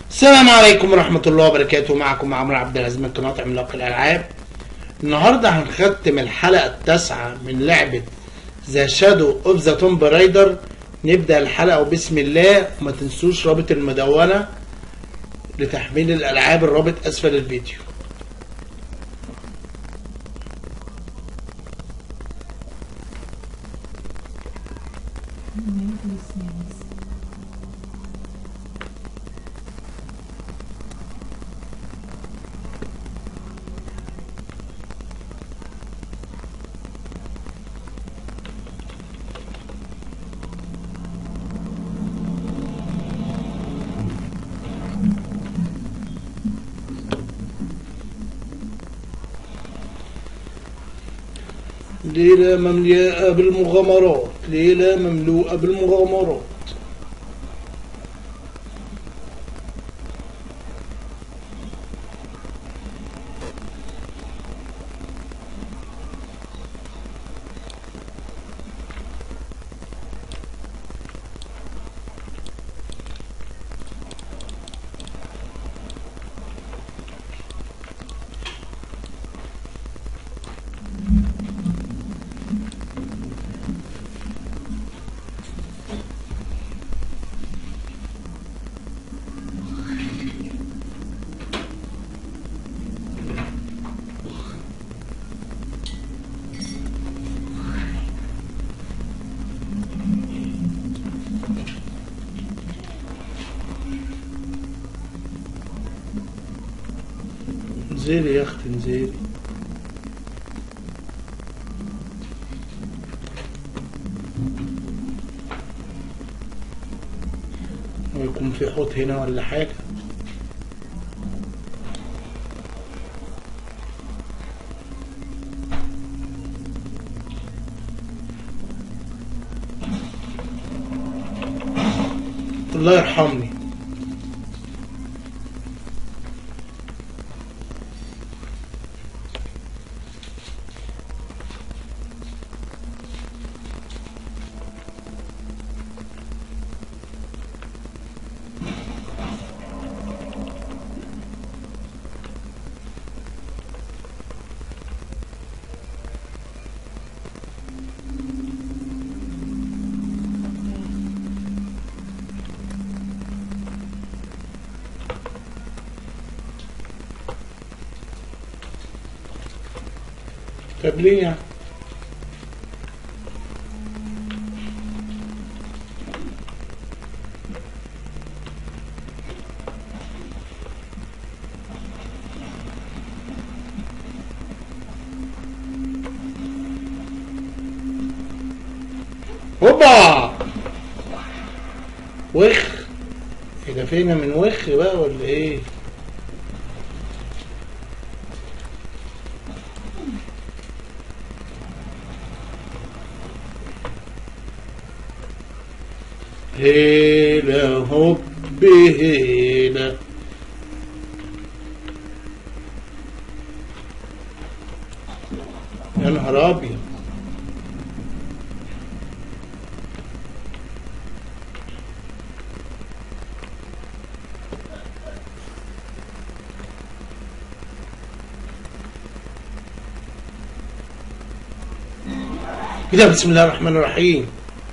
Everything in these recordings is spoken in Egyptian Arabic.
السلام عليكم ورحمة الله وبركاته معكم عمرو عبد العزيز من قناة عملاق الألعاب النهاردة هنختم الحلقة التاسعة من لعبة ذا شادو اوف ذا تومب رايدر نبدأ الحلقة وبسم الله وما تنسوش رابط المدونة لتحميل الألعاب الرابط أسفل الفيديو ليلة مملوءة بالمغامرات ليلة مملوءة بالمغامرات انزلي يا اختي انزلي ويكون في حوت هنا ولا حاجة الله يرحمني طب ليه يعني؟ هوبا وخ ايه ده فينا من وخ بقى ولا ايه؟ هيلا هوب هيلا يا نهار ابيض كده بسم الله الرحمن الرحيم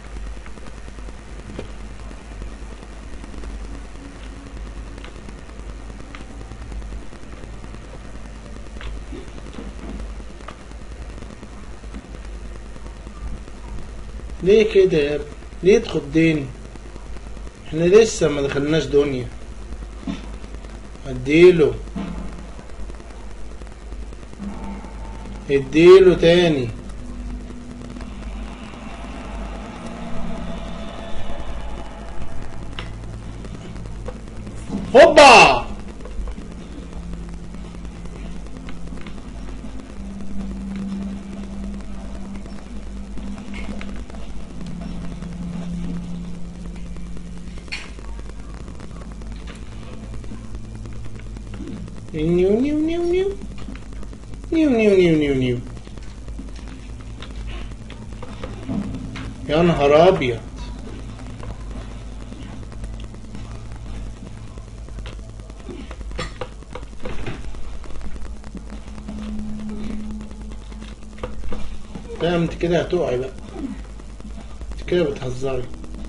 ليه كده يا ابني ليه تخضني احنا لسه ما دخلناش دنيا اديله اديله تاني هوبا نيو نيو نيو نيو نيو نيو نيو نيو نيو يا نهار ابيض لا انت كده هتقعي بقى انت كده بتهزري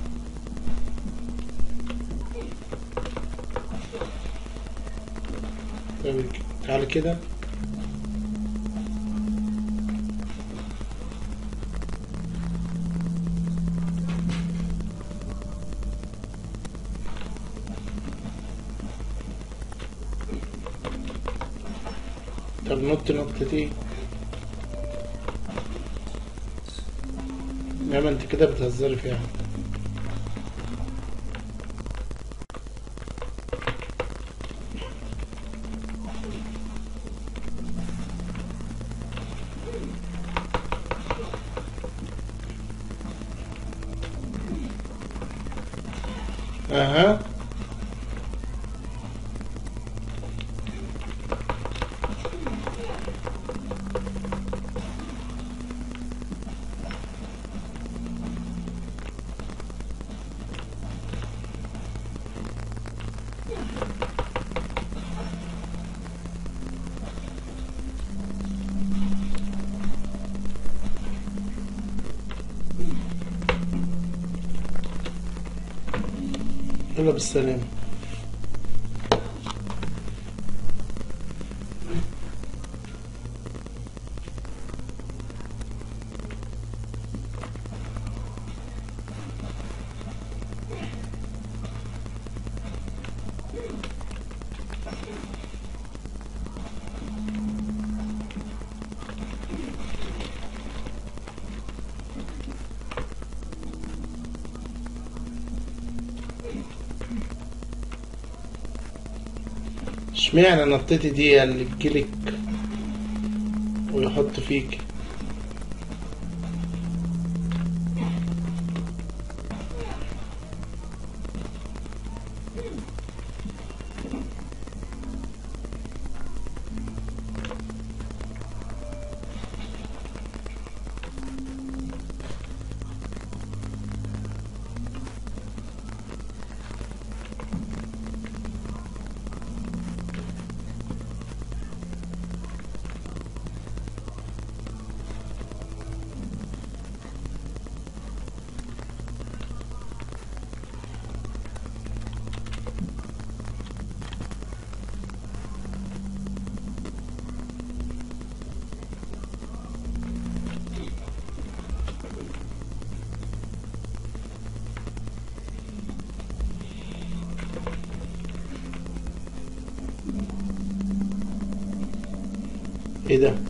طيب تعالي كده طب نط نطتين انما انت كده بتهزري فيها اها يلا بالسلامة اشمعنى نطتي دي اللي تجيلك ويحط فيك ايه ده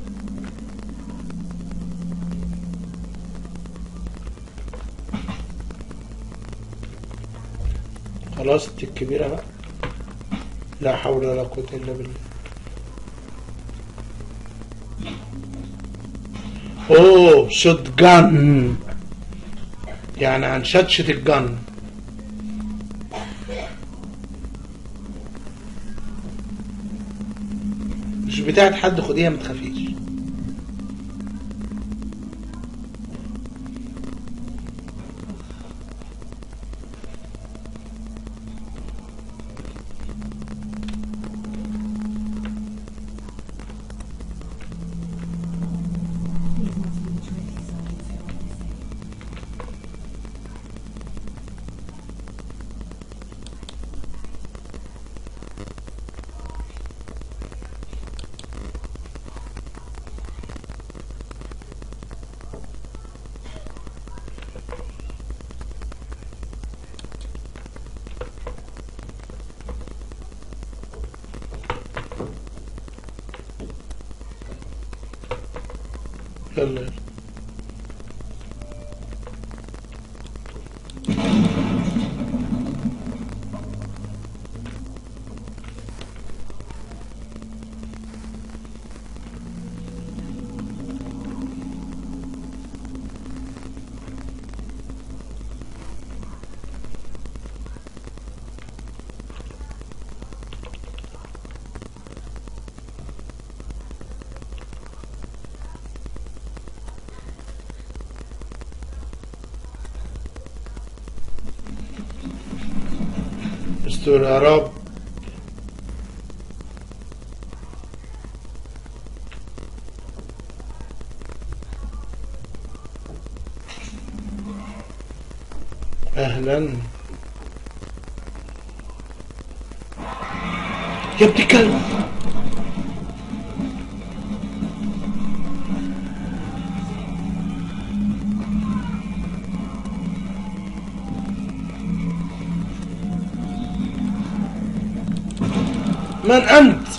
خلاص انت الكبيرة بقى لا حول ولا قوة الا بالله اوه شوت جان يعني عن شتشة الجن مش بتاعت حد خديها ما تخافيش يلا يلا استر يا رب اهلا يا ابن الكلب من انت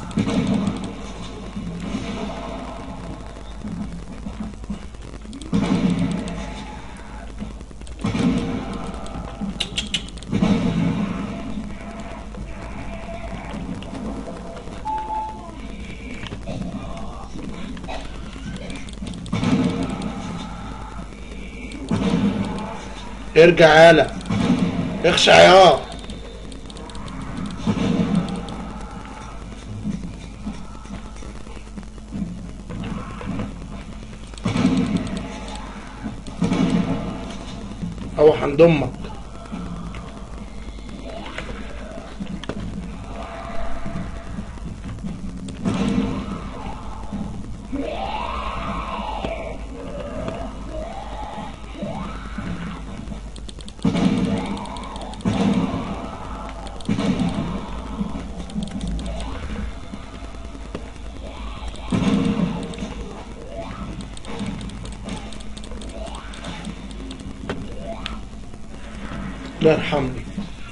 ارجع يالا اخشع يا اروح عند امك لا ارحمني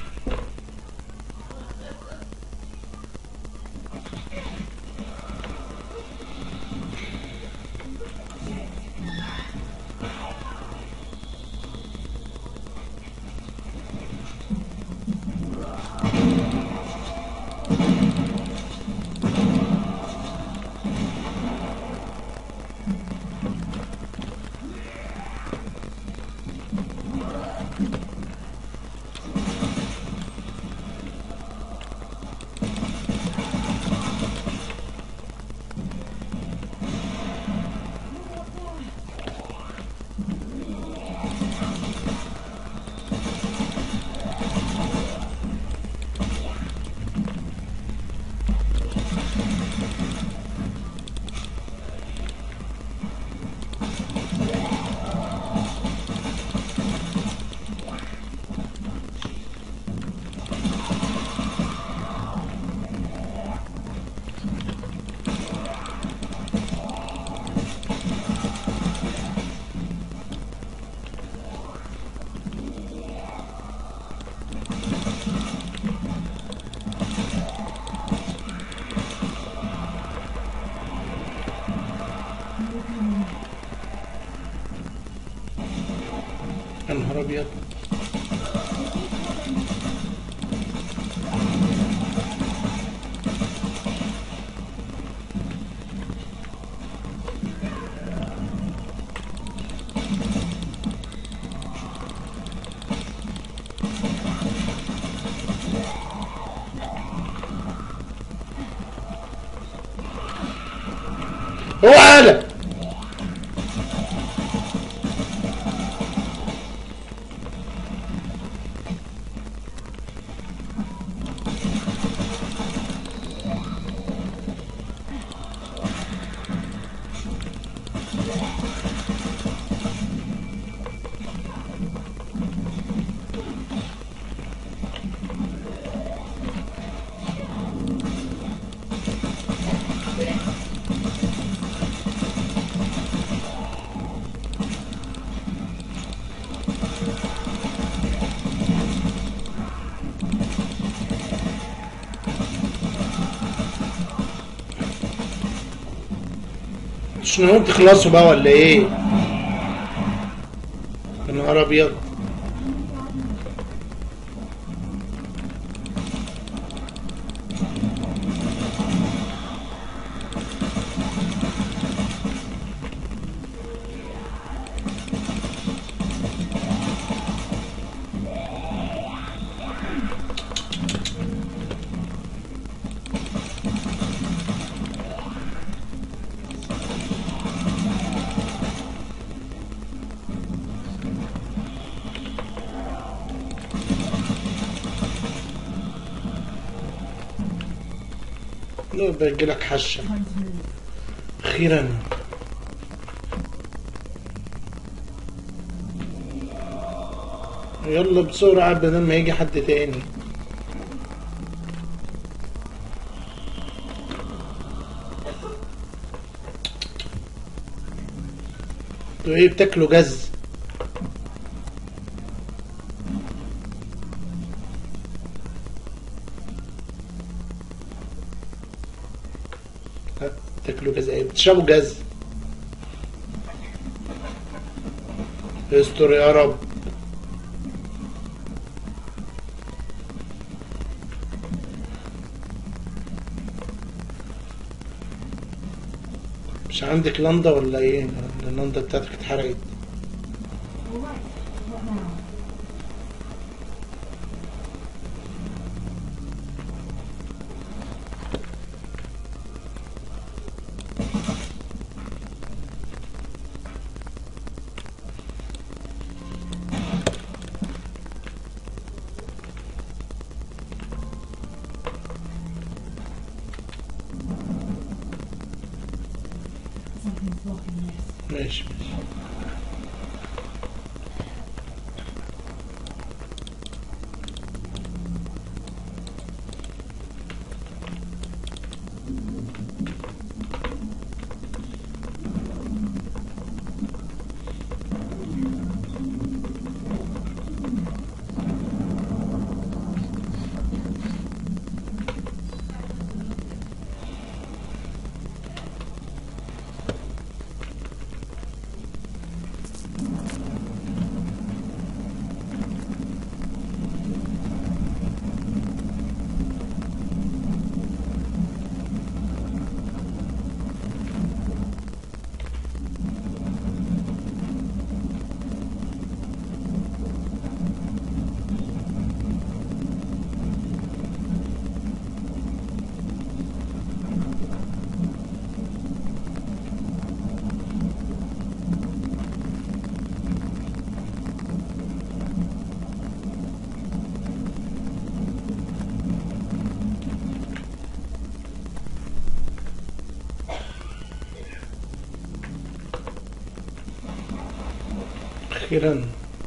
يا نهار ابيض هو عالم مش ناويين تخلصوا بقى ولا ايه؟ يا نهار ابيض لا بيجي لك حشة أخيرا يلا بسرعة بدل ما يجي حد تاني انتوا ايه بتاكلوا جز ها، بتاكلوا جز ايه بتشربوا جز استر يا رب مش عندك لندا ولا ايه اللندا بتاعتك اتحرقت All right. What now? Something's blocking this. ماشي ماشي اخيرا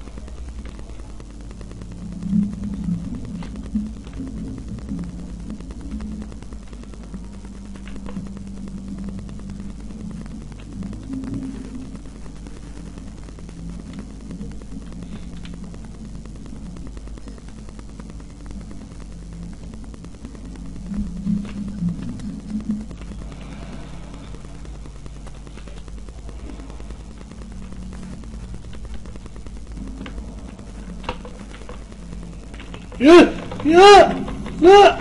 يا يا لا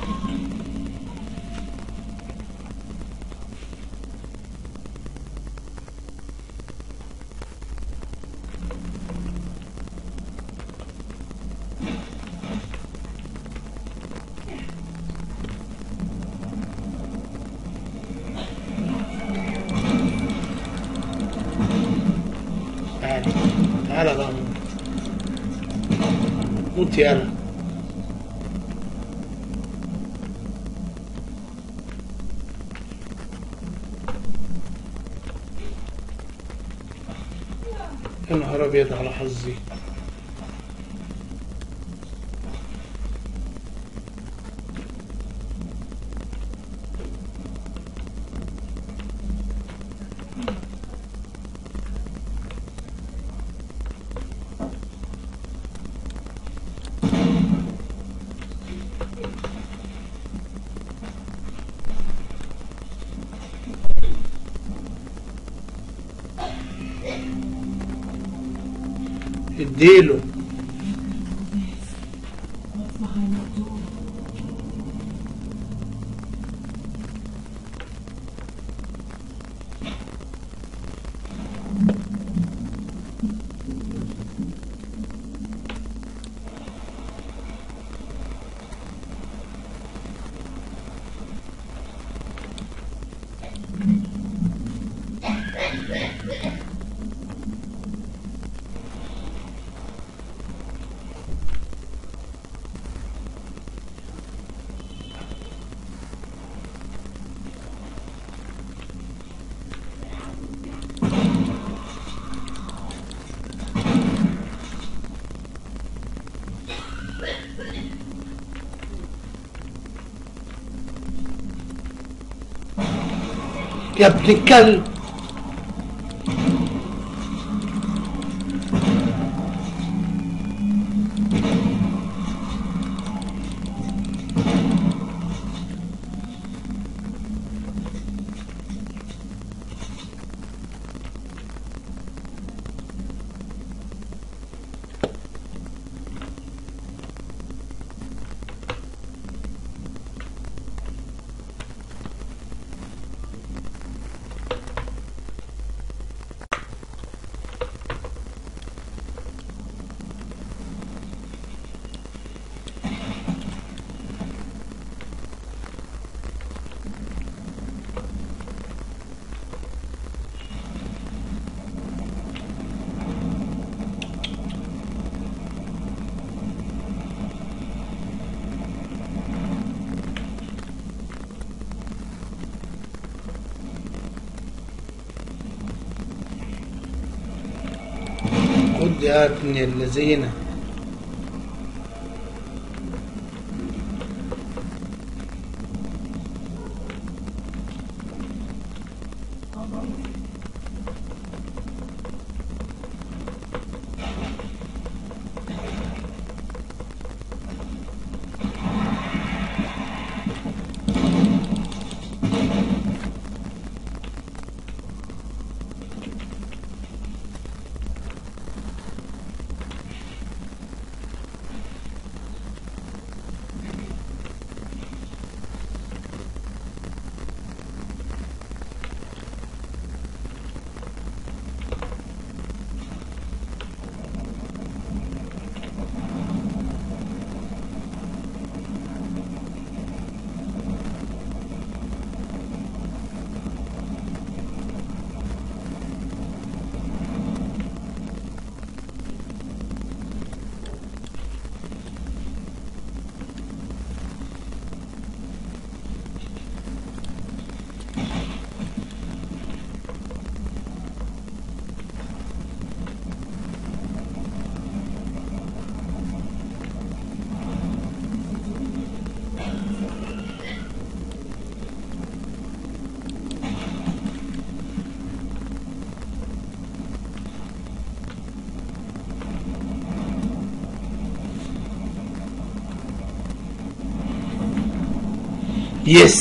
تعالى تعالى بقى موت موت يالا يا نهار ابيض على حظي اديله What's behind that door? يا ابن الكلب خد يا ابن الذين يس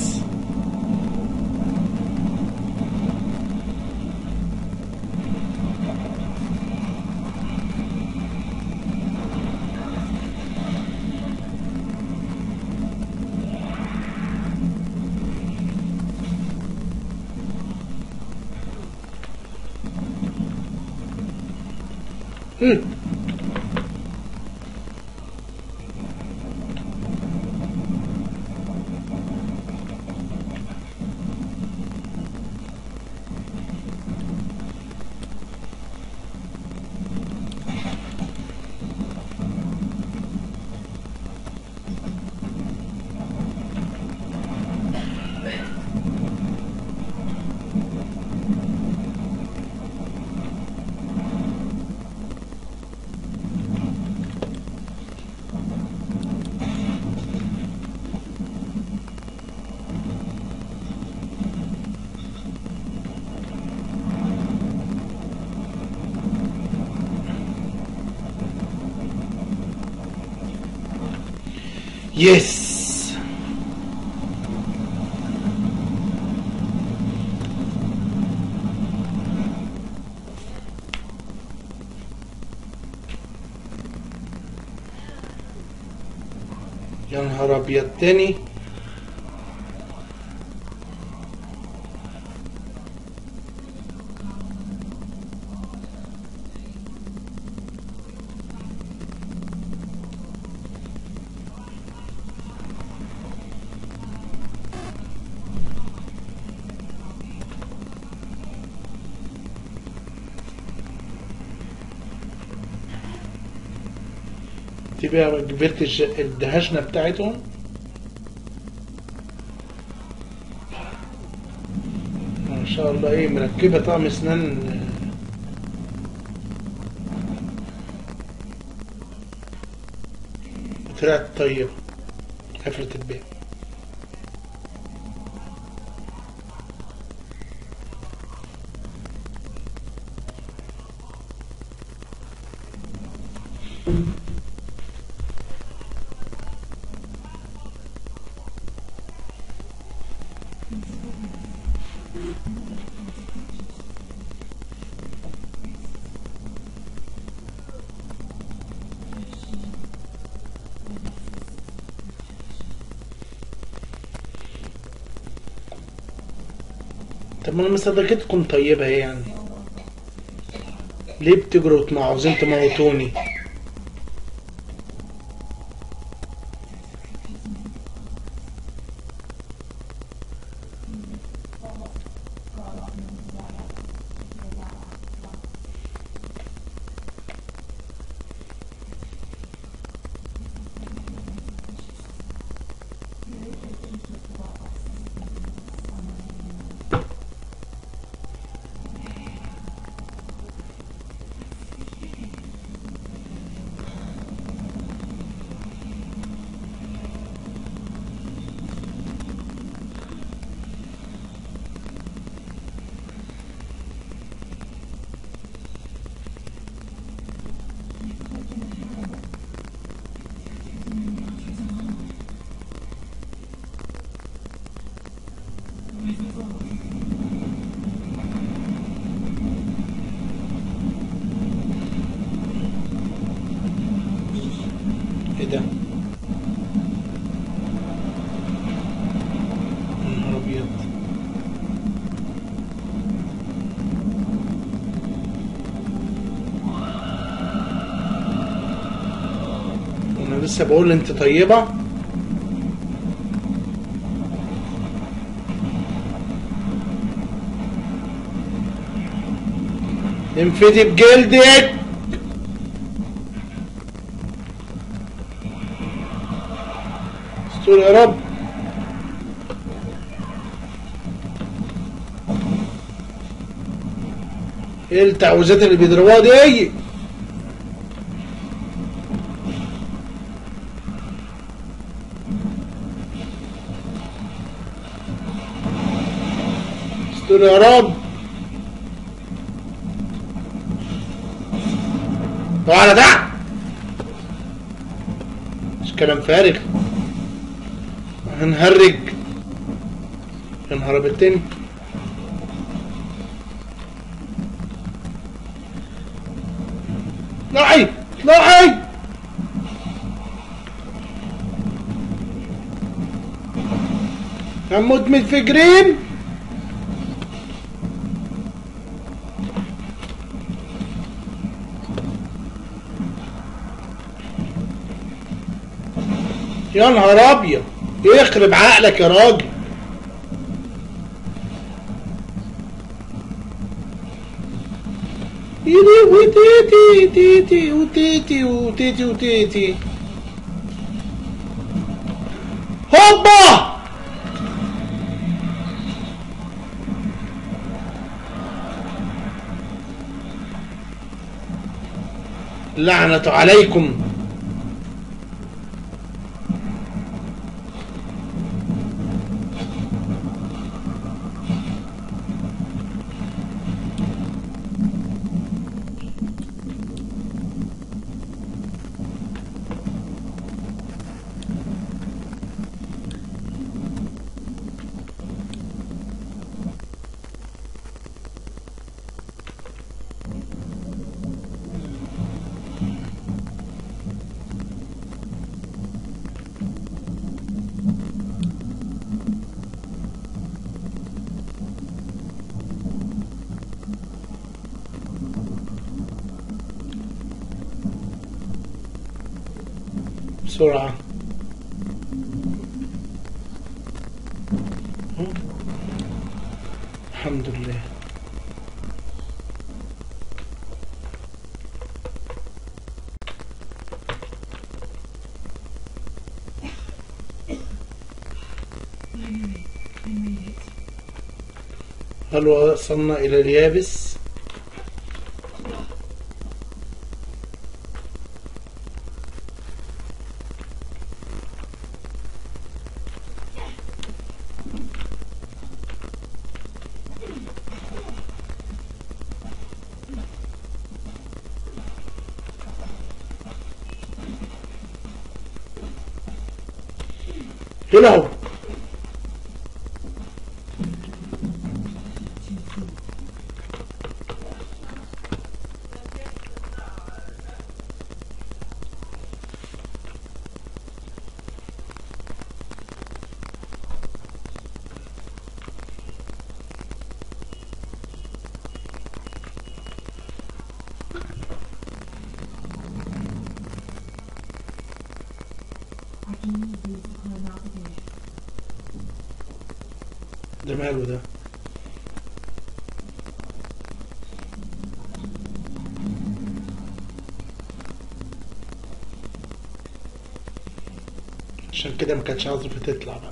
هم. يس يا نهار ابيض تاني دي بقى جبرت الج- الدهشنة بتاعتهم ما شاء الله ايه مركبة طقم اسنان آه، طلعت طيبة قفلت الباب طب ما انا مصدقتكم طيبة ايه يعني ليه بتجروا وتمعوا عاوزين تموتوني ايه ده يا نهار ابيض انا لسه بقول انت طيبة انفدي بجلدك استر يا رب ايه التعويذات اللي بيضربوها دي استر يا رب تعالى ده مش كلام فارغ هنهرج يا نهار ابيض تاني اطلعي اطلعي هموت من الفجرين يا نهار ابيض يخرب عقلك يا راجل يدي وتيتي تيتي وتيتي وتيتي وتيتي هوبا لعنة عليكم بسرعة الحمد لله Finally, I made it. هل وصلنا إلى اليابس؟ دول اهو I can use these to clear an application. ده ماله ده عشان كده ما كانتش عاطفة تطلع بقى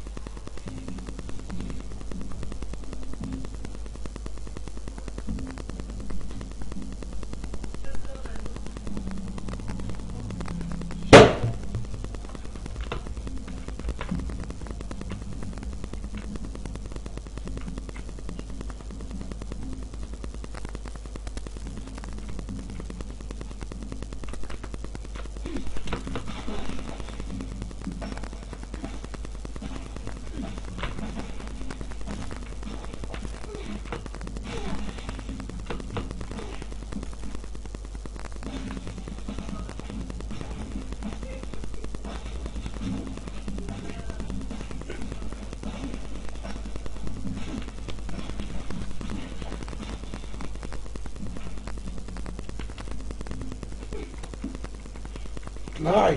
اطلعي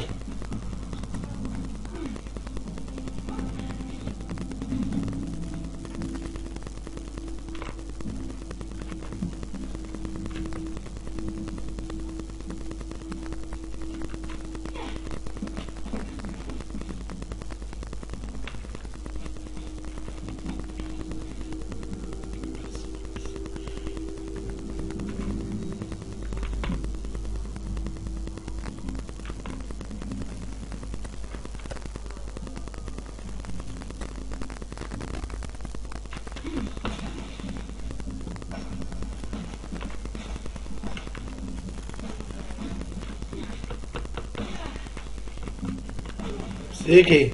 سيكي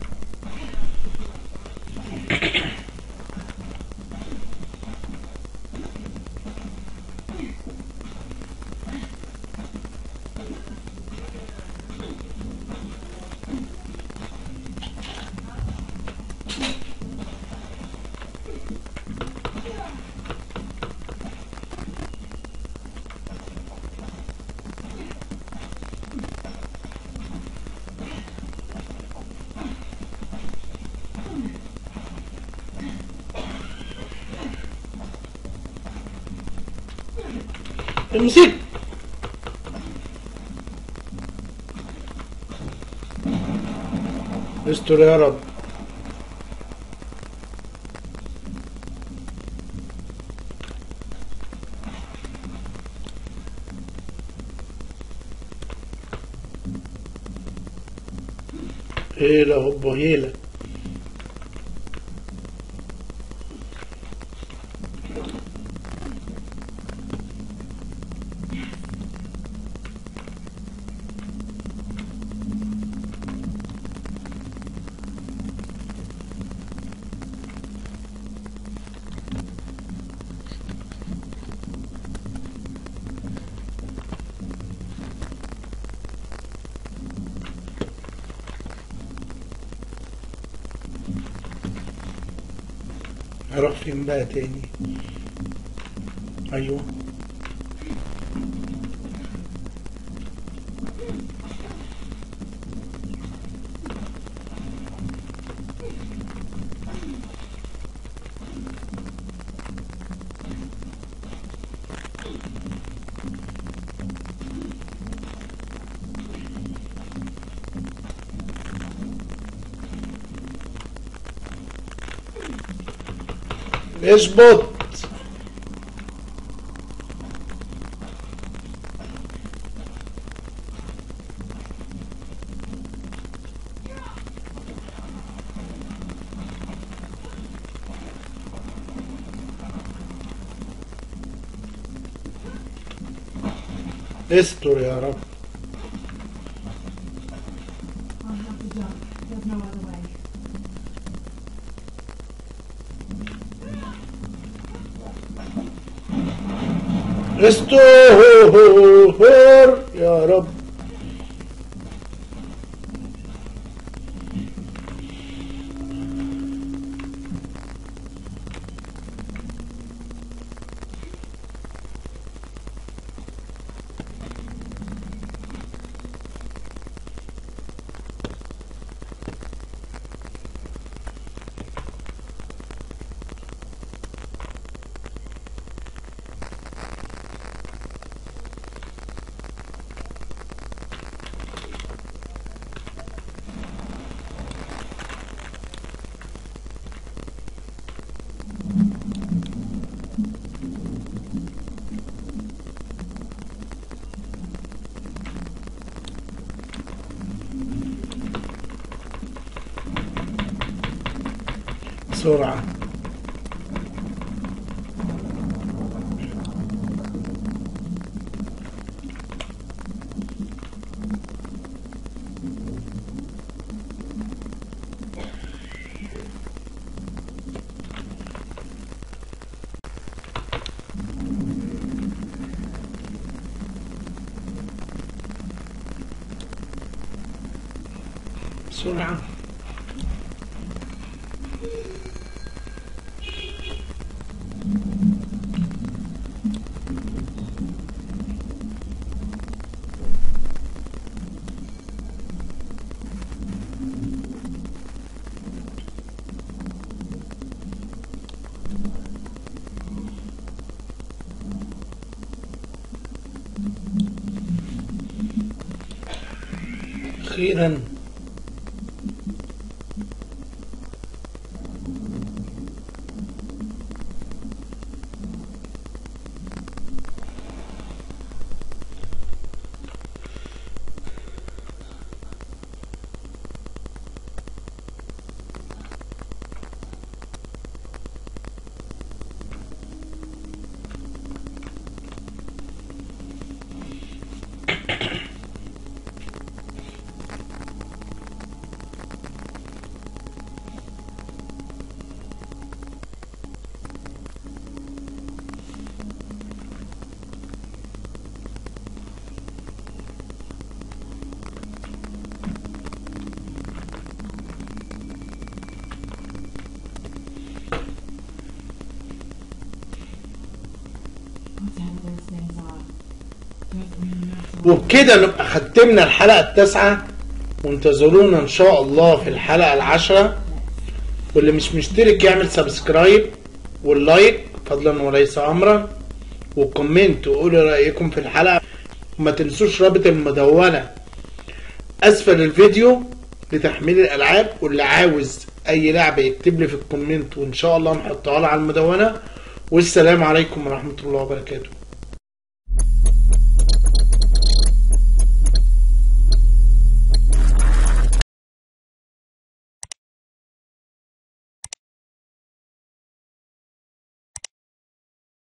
امسك استر يا رب هيلا هوبا هيلا هروح فين بقى تاني ايوه اظبط استر يا رب I'll have to jump. There's no other way. استهور يا رب بسرعة بسرعة أخيرا Let's have those things off. Don't bring us وبكده نبقى ختمنا الحلقة التاسعة وانتظرونا ان شاء الله في الحلقة العاشرة واللي مش مشترك يعمل سبسكرايب واللايك فضلا وليس امرا وكومنت وقولوا رأيكم في الحلقة وما تنسوش رابط المدونة اسفل الفيديو لتحميل الالعاب واللي عاوز اي لعبة يكتب لي في الكومنت وان شاء الله نحطها له على المدونة والسلام عليكم ورحمة الله وبركاته